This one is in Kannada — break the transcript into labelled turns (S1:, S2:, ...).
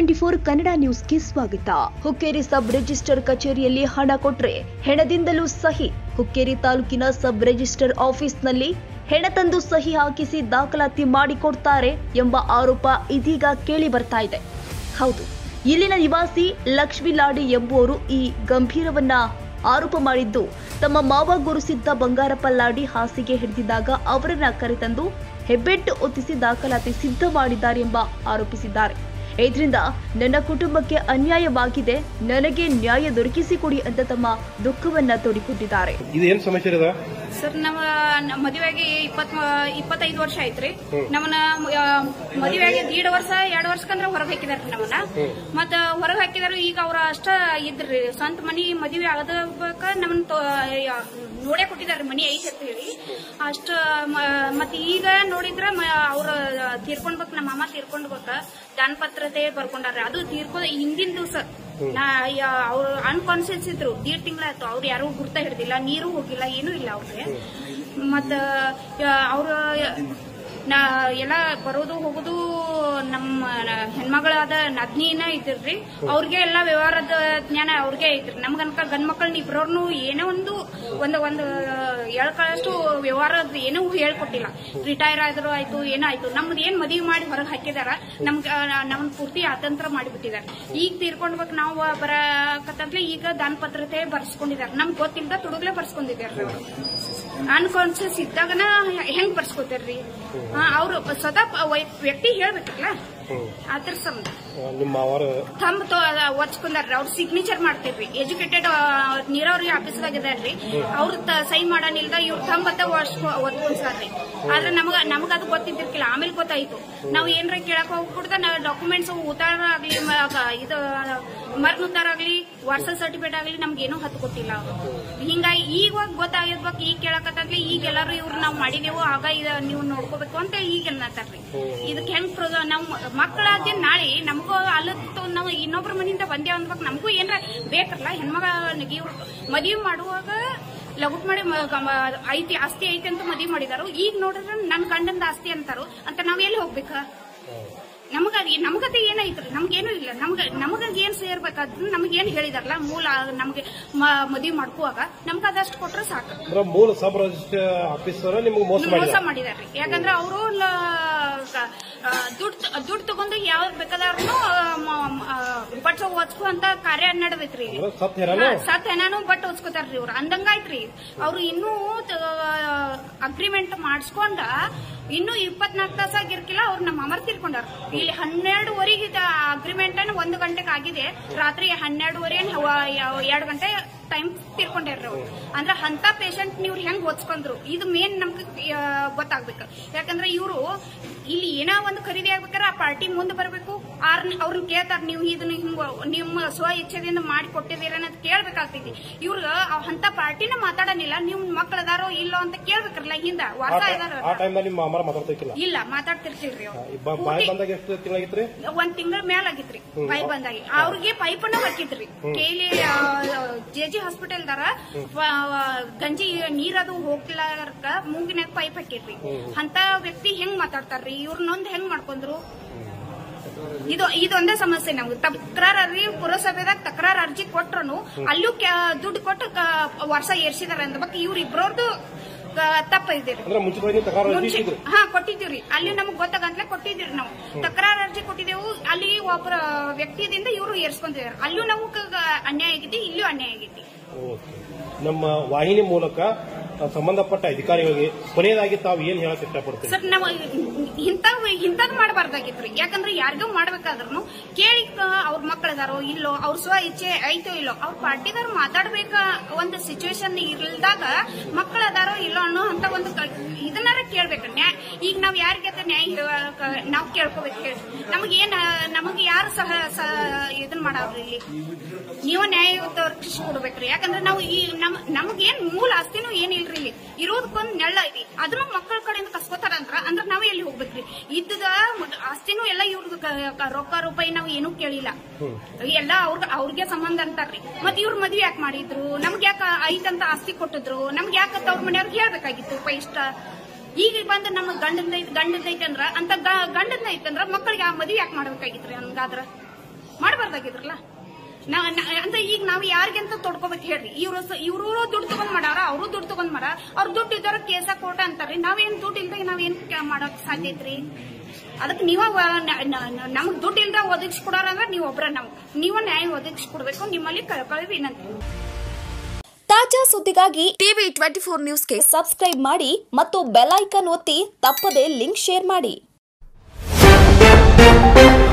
S1: ಟ್ವೆಂಟಿ ಫೋರ್ ಕನ್ನಡ ನ್ಯೂಸ್ಗೆ ಸ್ವಾಗತ ಹುಕ್ಕೇರಿ ಸಬ್ ರಿಜಿಸ್ಟರ್ ಕಚೇರಿಯಲ್ಲಿ ಹಣ ಕೊಟ್ರೆ ಹೆಣದಿಂದಲೂ ಸಹಿ ಹುಕ್ಕೇರಿ ತಾಲೂಕಿನ ಸಬ್ ರಿಜಿಸ್ಟರ್ ಆಫೀಸ್ನಲ್ಲಿ ಹೆಣ ತಂದು ಸಹಿ ಹಾಕಿಸಿ ದಾಖಲಾತಿ ಮಾಡಿಕೊಡ್ತಾರೆ ಎಂಬ ಆರೋಪ ಇದೀಗ ಕೇಳಿ ಬರ್ತಾ ಇದೆ ಹೌದು ಇಲ್ಲಿನ ನಿವಾಸಿ ಲಕ್ಷ್ಮೀ ಲಾಡಿ ಎಂಬುವರು ಈ ಗಂಭೀರವನ್ನ ಆರೋಪ ಮಾಡಿದ್ದು ತಮ್ಮ ಮಾವ ಗುರುಸಿದ್ದ ಬಂಗಾರಪ್ಪ ಲಾಡಿ ಹಾಸಿಗೆ ಹಿಡಿದಿದ್ದಾಗ ಅವರನ್ನ ಕರೆತಂದು ಹೆಬ್ಬೆಟ್ಟು ಒತ್ತಿಸಿ ದಾಖಲಾತಿ ಸಿದ್ಧ ಮಾಡಿದ್ದಾರೆ ಎಂಬ ಆರೋಪಿಸಿದ್ದಾರೆ ಇದರಿಂದ ನನ್ನ ಕುಟುಂಬಕ್ಕೆ ಅನ್ಯಾಯವಾಗಿದೆ ನನಗೆ ನ್ಯಾಯ ದೊರಕಿಸಿಕೊಡಿ ಅಂತ ತಮ್ಮ ದುಃಖವನ್ನ ತೋಡಿಕೊಂಡಿದ್ದಾರೆ
S2: ಇದು ಏನ್ ಸಮಸ್ಯೆ ಇದ
S3: ಸರ್ ನಮ್ಮ ನಮ್ಮ ಮದುವೆಗೆ ಇಪ್ಪತ್ ಇಪ್ಪತ್ತೈದು ವರ್ಷ ಐತ್ರಿ ನಮ್ಮನ್ನ ಆ, ಮದುವೆಗೆ ದೀಡ್ ವರ್ಷ ಎರಡು ವರ್ಷಕ್ಕಂದ್ರ ಹೊರಗೆ ಹಾಕಿದಾರ್ರಿ ನಮ್ಮನ್ನ ಮತ್ತ ಹೊರಗೆ ಹಾಕಿದಾರ ಈಗ ಅವ್ರ ಅಷ್ಟ ಇದ್ರಿ ಸ್ವಂತ ಮನಿ ಮದುವೆ ಆಗದಬೇಕ ನಮ್ಮನ್ನ ತೋ- ಯಾ- ನೋಡೇ ಕೊಟ್ಟಿದಾರ್ರಿ ಮನಿ ಐತಿ ಅಂತ ಹೇಳಿ ಅಷ್ಟ ಮ- ಮತ್ ಈಗ ನೋಡಿದ್ರ ಅವ್ರ ತೀರ್ಕೊಂಡ್ಬೇಕ ನಮ್ಮ ಮಾಮ ತೀರ್ಕೊಂಡ್ಬೇಕ ದಾನಪತ್ರತೆ ಬರ್ಕೊಂಡಾರ್ರಿ ಅದು ತೀರ್ಕೊ ಹಿಂದಿನ ದಿವಸ ನಾ ಅವ್ರು ಅನ್ಕಾನ್ಸಿಯಸ್ ಇದ್ರು ದೀಡ್ ತಿಂಗಳಾಯ್ತು ಅವ್ರು ಯಾರು ಗುರ್ತ ಹಿಡ್ದಿಲ್ಲ ನೀರು ಹೋಗಿಲ್ಲ ಏನೂ ಇಲ್ಲ ಅವ್ರಿಗೆ ಮತ್ತ ಅವ್ರ ನಾ ಎಲ್ಲ ಬರೋದು ಹೋಗೋದು ನಮ್ಮ ಹೆಣ್ಮಗಳಾದ ನದ್ನಿನ ಇದ್ರಿ ಅವ್ರಿಗೆ ಎಲ್ಲ ವ್ಯವಹಾರದ ಜ್ಞಾನ ಅವ್ರಿಗೆ ಐತ್ರಿ ನಮ್ಗನ್ಕ ಗಂಡ್ ಮಕ್ಕಳನ್ನ ಇಬ್ರವ್ರನ್ನು ಏನೋ ಒಂದು ಒಂದು ಒಂದು ಎಳ್ಕೊಳ್ಳಷ್ಟು ವ್ಯವಹಾರದ ಏನೂ ಹೇಳ್ಕೊಟ್ಟಿಲ್ಲ ರಿಟೈರ್ ಆದ್ರೂ ಆಯ್ತು ಏನೋ ಆಯ್ತು ನಮ್ದು ಏನ್ ಮದುವೆ ಮಾಡಿ ಹೊರಗೆ ಹಾಕಿದಾರ ನಮ್ಗ ನಮ್ಮನ್ನ ಪೂರ್ತಿ ಅತಂತ್ರ ಮಾಡಿಬಿಟ್ಟಿದ್ದಾರೆ ಈಗ ತೀರ್ಕೊಂಡ್ಬೇಕು ನಾವು ಬರಕತ್ತಂತ್ಲೆ ಈಗ ದಾನ ಪತ್ರತೆ ಬರ್ಸ್ಕೊಂಡಿದ್ದಾರೆ ನಮ್ಗೆ ಗೊತ್ತಿಲ್ಲದ ತುಡುಗ್ಲೆ ಬರ್ಸ್ಕೊಂಡಿದ್ದಾರೆ ಅವರು ಅನ್ಕಾನ್ಸಿಯಸ್ ಇದ್ದಾಗನ ಹೆಂಗ್ ಬರ್ಸ್ಕೊತಾರ್ರಿ ಅವ್ರು ಸ್ವತಃ ಪ- ವೈ- ವ್ಯಕ್ತಿ ಹೇಳ್ಬೇಕಲ್ಲ ಅದ್ರ ಸಂಬಂಧ
S2: ನಿಮ್ಮ ಮಾವಾರ
S3: ಥಂಬ್ ಒಚ್ಕೊಂಡಾರ್ರಿ ಅವ್ರ ಸಿಗ್ನೇಚರ್ ಮಾಡ್ತಿರ್ರಿ ಎಜುಕೇಟೆಡ್ ನೀರಾವರಿ ಆಫೀಸ್ದಾಗಿದಾರ್ರಿ ಅವ್ರ ಸೈ ಮಾಡಾನಿಲ್ದ ಇವ್ರ ಥಂಬ್ ಅಂತ ಒದ್ಕೊಂಡ್ಸಾರ್ರಿ ಆದ್ರೆ ನಮಗ ನಮಗ ಅದು ಗೊತ್ತಿದ್ದಿರ್ಕಿಲ್ಲ ಆಮೇಲೆ ಗೊತ್ತಾಯ್ತು ನಾವು ಏನ್ರ ಕೇಳಕ್ ಹೋಗ್ಬಿಡ್ದ ನಾವು ಡಾಕ್ಯುಮೆಂಟ್ಸ್ ಉತ್ತಾರ ಆಗ್ಲಿ ಮ- ಗ- ಇದು ಮರ್ನ್ ಉತ್ತಾರ ಆಗ್ಲಿ ವಾಟ್ಸಪ್ ಸರ್ಟಿಫಿಕೇಟ್ ಆಗ್ಲಿ ನಮ್ಗೇನು ಹತ್ತು ಕೊಟ್ಟಿಲ್ಲ ಅವ್ರು ಹಿಂಗಾಗಿ ಈಗ ಗೊತ್ತಾಗಿರ್ಬೇಕು ಈಗ ಕೇಳಕತ್ತಾಗ್ಲಿ ಈಗ ಎಲ್ಲಾರು ಇವ್ರು ನಾವು ಮಾಡಿದೆವು ಆಗ ಇದ ನೀವು ನೋಡ್ಕೋಬೇಕು ಅಂತ ಈಗ ಅನ್ನತ್ತಾರ್ರಿ ಇದಕ್ಕೆ ಹೆಂಗ್ ಪ್ರ- ನಾವು ಮಕ್ಕಳಾದ ನಾಳೆ ನಮಗೂ ಅಲ್ಲತ್ತು ನಾವು ಇನ್ನೊಬ್ರ ಮನೆಯಿಂದ ಬಂದೇವ್ ಅಂದ್ಬೇಕು ನಮಗೂ ಏನ್ರ ಬೇಕಲ್ಲ ಹೆಣ್ಮಗ ಇವ್ರು ಮದುವೆ ಮಾಡುವಾಗ ಲಗುಟ್ ಮಾಡಿ ಮ- ಗ- ಮ- ಐತಿ ಆಸ್ತಿ ಐತಿ ಅಂತ ಮದುವೆ ಮಾಡಿದಾರು ಈಗ ನೋಡಿದ್ರೆ ನನ್ ಗಂಡಂದ ಆಸ್ತಿ ಅಂತಾರು ಅಂತ ನಾವ್ ಎಲ್ಲಿ ಹೋಗ್ಬೇಕ ನಮಗ ನಮಗತೆ ಏನೈತ್ರಿ ನಮ್ಗೇನು ಇಲ್ಲ ನಮ್ಗ ನಮಗ ಏನ್ ಸೇರ್ಬೇಕಾದ್ ನಮಗೇನ್ ಹೇಳಿದಾರಲ್ಲ ಮೂಲ ನಮ್ಗೆ ಮ- ಮದುವೆ ಮಾಡ್ಕೋವಾಗ ನಮ್ಗ ಅದಷ್ಟು ಕೊಟ್ರೆ ಸಾಕು
S2: ಅಂದ್ರೆ ಮೂಲ ಸಬ್ ರಿಜಿಸ್ಟರ್ ಆಫೀಸರ್ ನಿಮ್ಗೆ ಮೋಸ
S3: ಮೋಸ
S2: ಮಾಡಿದ
S3: ಮಾಡಿದಾರ್ರಿ ಯಾಕಂದ್ರೆ ಅವರು ದುಡ್ಡು ದುಡ್ಡು ತಗೊಂಡು ಯಾವ್ದು ಬೇಕಾದ್ರೂ ಬಟ್ ಓದ್ಕೊ ಅಂತ ಕಾರ್ಯ ನಡೆದೈತ್ರಿ ಈಗ.
S2: ಅಂದ್ರೆ ಸತ್ ಹೇರಾನು
S3: ಹಾ, ಸತ್ ಏನಾನು ಬಟ್ ಓದ್ಕೋತಾರ್ರಿ ಇವ್ರು ಅಂದಂಗಾಯ್ತ್ರಿ ಅವ್ರು ಇನ್ನೂ ಅಗ್ರಿಮೆಂಟ್ ಮಾಡಿಸ್ಕೊಂಡ ಇನ್ನೂ ಇಪ್ಪತ್ನಾಲ್ಕು ತಾಸ ಆಗಿರ್ಕಿಲ್ಲ ಅವ್ರು ನಮ್ಮ ಅಮರ್ ತೀರ್ಕೊಂಡಾರ ಇಲ್ಲಿ ಹನ್ನೆರಡುವರೆಗೆ ಅಗ್ರಿಮೆಂಟ್ ಅನ್ನು ಒಂದು ಗಂಟೆಗೆ ಆಗಿದೆ ರಾತ್ರಿ ಹನ್ನೆರಡುವರೆ ಎರಡು ಗಂಟೆ ಟೈಮ್ ತೀರ್ಕೊಂಡ್ಯಾರ್ರಿ ಅವ್ರು ಅಂದ್ರೆ ಅಂತ ಪೇಷಂಟ್ ನೀವು ಹೆಂಗ್ ಓದ್ಸ್ಕೊಂಡ್ರು ಇದು ಮೇನ್ ನಮ್ಗೆ ಆ, ಗೊತ್ತಾಗ್ಬೇಕು ಯಾಕಂದ್ರೆ ಇವರು ಇಲ್ಲಿ ಏನೋ ಒಂದು ಖರೀದಿ ಆಗ್ಬೇಕಾದ್ರೆ ಆ ಪಾರ್ಟಿ ಮುಂದೆ ಬರಬೇಕು ಅವ್ರನ್ನ ಕೇಳ್ತಾರ ನೀವು ಇದನ್ನ ಹಿಂಗ ನಿಮ್ಮ ಸ್ವ ಇಚ್ಛೆದಿಂದ ಮಾಡಿ ಕೊಟ್ಟಿದ್ದೀರ ಅಂತ ಕೇಳ್ಬೇಕಾಗ್ತೈತಿ ಇವ್ರ ಅಂತ ಪಾರ್ಟಿನ ಮಾತಾಡನಿಲ್ಲ ನಿಮ್ ಮಕ್ಳು ಅದಾರೋ ಇಲ್ಲೋ ಅಂತ ಕೇಳ್ಬೇಕ್ರಲ್ಲ ಹಿಂದ ವಾಸ ಇದಾರ
S2: ಆ ಟೈಮ್ನಲ್ಲಿ ನಿಮ್ಮ ಅಮರ ಮಾತಾಡ್ತಿಕ್ಕಿಲ್ಲ
S3: ಇಲ್ಲ ಮಾತಾಡ್ತಿರ್ತಿಲ್ರಿ ಅವ್ರು
S2: ಬ- ಬಾಯಿ ಬಂದಾಗ ಎಷ್ಟು ತಿಂಗಳಾಗಿತ್ರಿ
S3: ಒಂದ್ ತಿಂಗಳ ಮೇಲ್ ಆಗಿತ್ರಿ ಪೈಪ್ ಬಂದಾಗಿ ಅವ್ರಿಗೆ ಪೈಪನ್ನ ಹಾಕಿದ್ರಿ ಕೇಲಿ ಜೆ ಜಿ ಹಾಸ್ಪಿಟಲ್ ದಾರ ಗಂಜಿ ನೀರದು ಹೋಗ್ಲಾರ್ಕ ಮೂಗಿನಾಗ ಪೈಪ್ ಹಾಕಿದ್ರಿ ಅಂತ ವ್ಯಕ್ತಿ ಹೆಂಗ್ ಮಾತಾಡ್ತಾರ್ರಿ ಇವ್ರನ್ನೊಂದ್ ಹೆಂಗ್ ಮಾಡ್ಕೊಂಡ್ರು ಇದು ಇದೊಂದೇ ಸಮಸ್ಯೆ ನಮ್ಗೆ ತಕರಾರ್ ಅರ್ಜಿ ಪುರಸಭೆದಾಗ ತಕರಾರ್ ಅರ್ಜಿ ಕೊಟ್ರು ಅಲ್ಲೂ ಕ್ಯಾ- ದುಡ್ಡು ಕೊಟ್ಟು ಕ- ವರ್ಷ ಏರ್ಸಿದಾರೆ ಅಂದ ಬಗ್ಗೆ ಇವ್ರ ಇಬ್ರವ್ರದ್ದು ತಪ್ಪ ಇದ್ದೀರಿ
S2: ಅಂದ್ರೆ ಮುಂಚಿತವಾಗಿ ತಕರಾರು ಅರ್ಜಿ
S3: ಮುಂಚೆ
S2: ಇಟ್ಟಿದ್ರಿ
S3: ಹಾ ಕೊಟ್ಟಿದ್ದೀವ್ರಿ ಅಲ್ಲಿ ನಮಗ್ ಗೊತ್ತಾಗಂತ್ಲೆ ಕೊಟ್ಟಿದ್ದೀರಿ ನಾವು ತಕರಾರು ಅರ್ಜಿ ಕೊಟ್ಟಿದ್ದೆವು ಅಲ್ಲಿ ಒಬ್ಬರ ವ್ಯಕ್ತಿದಿಂದ ಇವರು ಏರ್ಸ್ಕೊಂತಿದಾರೆ ಅಲ್ಲೂ ನಮಗ್ ಅನ್ಯಾಯ ಆಗೈತಿ ಇಲ್ಲೂ ಅನ್ಯಾಯ ಆಗೈತಿ
S2: ಓಕೆ. ನಮ್ಮ ವಾಹಿನಿ ಮೂಲಕ ಆ, ಸಂಬಂಧಪಟ್ಟ ಅಧಿಕಾರಿಗಳಿಗೆ ಕೊನೆಯದಾಗಿ ತಾವು ಏನ್ ಹೇಳಕ್ ಇಷ್ಟಪಡ್ತೀರಿ
S3: ಸರ್ ನಾವು ಇಂಥವ್ ಇಂಥದ್ ಮಾಡಬಾರ್ದಾಗಿತ್ರಿ ಯಾಕಂದ್ರೆ ಯಾರಿಗೂ ಮಾಡ್ಬೇಕಾದ್ರೂ ಕೇಳಿ ಕ- ಅವ್ರ ಮಕ್ಕಳದಾರೋ ಇಲ್ಲೋ ಅವ್ರ ಸ್ವ ಇಚ್ಛೆ ಐತೋ ಇಲ್ಲೋ ಅವ್ರ ಪಾರ್ಟಿದಾರ ಮಾತಾಡ್ಬೇಕ ಒಂದು ಸಿಚುವೇಶನ್ ಇಲ್ದಾಗ ಮಕ್ಕಳದಾರೋ ಇಲ್ಲೋ ಅನ್ನೋ ಅಂತ ಒಂದು ಕ- ಇದನ್ನಾರ ಕೇಳ್ಬೇಕು ನ್ಯಾಯ ಈಗ ನಾವ್ ಯಾರಿಗೆ ನ್ಯಾಯ ಹೇಳಾಕ ನಾವ್ ಕೇಳ್ಕೊಬೇಕು ಹೇಳಿ ನಮಗೇನ್ ನಮಗೆ ಯಾರು ಸಹ ಸ- ಇದನ್ ಮಾಡವ್ರಿ ಇಲ್ಲಿ ನೀವು ನ್ಯಾಯ ದೊರಕಿಸಿ ಕೊಡ್ಬೇಕ್ರಿ ಯಾಕಂದ್ರೆ ನಾವು ಈ ನಮ್ ನಮಗೇನ್ ಮೂಲ ಆಸ್ತಿನೂ ಏನಿಲ್ರಿ ಇಲ್ಲಿ ಇರೋದಕ್ಕೊಂದ್ ನೆಳ್ಳ ಐತಿ ಅದನ್ನ ಮಕ್ಕಳ ಕಡೆಯಿಂದ ಕಸ್ಕೋತಾರ ಅಂದ್ರ ಅಂದ್ರ ನಾವ್ ಎಲ್ಲಿ ಹೋಗ್ಬೇಕ್ರಿ ಇದ್ದದ ಆಸ್ತಿನೂ ಎಲ್ಲ ಇವ್ರದ್ದು ಕ- ಕ- ರೊಕ್ಕ ರೂಪಾಯಿ ನಾವು ಏನೂ ಕೇಳಿಲ್ಲ ಎಲ್ಲ ಅವ್ರ ಅವ್ರಿಗೆ ಸಂಬಂಧ ಅಂತಾರ್ರಿ ಮತ್ ಇವ್ರ ಮದ್ವೆ ಯಾಕೆ ಮಾಡಿದ್ರು ನಮ್ಗೆ ಯಾಕ ಐತಂತ ಆಸ್ತಿ ಕೊಟ್ಟಿದ್ರು ನಮ್ಗೆ ಯಾಕ ಅವ್ರ ಮನೆಯವ್ರಿಗೆ ಹೇಳ್ಬೇಕಾಗಿತ್ತು ರೂಪಾಯಿ ಇಷ್ಟ ಈಗ ಬಂದು ನಮ್ಮ ಗಂಡಂದ ಐತಿ ಗಂಡಂದ ಐತಿ ಅಂದ್ರ ಅಂತ ಗ- ಗಂಡಂದ ಐತಂದ್ರ ಮಕ್ಕಳಿಗೆ ಆ ಮದ್ವೆ ಯಾಕೆ ಮಾಡ್ಬೇಕಾಗಿತ್ರಿ ಹಂಗಾದ್ರ ಮಾಡಬಾರ್ದಾಗಿದ್ರಲ್ಲ ನಾವ್ ನ- ಅಂದ್ರೆ ಈಗ ನಾವ್ ಯಾರಿಗಂತ ತೊಡ್ಕೋಬೇಕು ಹೇಳ್ರಿ ಇವ್ರು ಇವ್ರು ದುಡ್ಡು ತಗೊಂಡ್ ಮಾಡಾರ ಅವರು ದುಡ್ಡು ತಗೊಂಡ್ ಮಾರ ಅವ್ರ ದುಡ್ಡು ಇದ್ದಾರ ಕೇಸ ಕೋಟ ಅಂತಾರ್ರಿ ನಾವೇನ್ ದುಡ್ಡು ಇಲ್ದಾಗ ನಾವೇನ್ ಕ- ಮಾಡಕ್ ಸಾಧ್ಯ ಐತ್ರಿ ಅದಕ್ಕೆ ನೀವ ನಮಗ್ ದುಡ್ಡು ಇಲ್ದ ಒದಗಿಸಿ ಕೊಡೋರ ಅಂದ್ರೆ ನೀವ್ ಒಬ್ರ ನಮ್ಗ್ ನೀವ ನ್ಯಾಯ ಒದಗಿಸಿ ಕೊಡ್ಬೇಕು ನಿಮ್ಮಲ್ಲಿ ಕಳ್ಕೊಳ್ಳಿ ವಿನಂತಿ
S1: ತಾಜಾ ಸುದ್ದಿಗಾಗಿ ಟಿವಿ ಟ್ವೆಂಟಿ ಫೋರ್ ನ್ಯೂಸ್ಗೆ ಸಬ್ಸ್ಕ್ರೈಬ್ ಮಾಡಿ ಮತ್ತು ಬೆಲ್ ಐಕಾನ್ ಒತ್ತಿ ತಪ್ಪದೇ ಲಿಂಕ್ ಶೇರ್ ಮಾಡಿ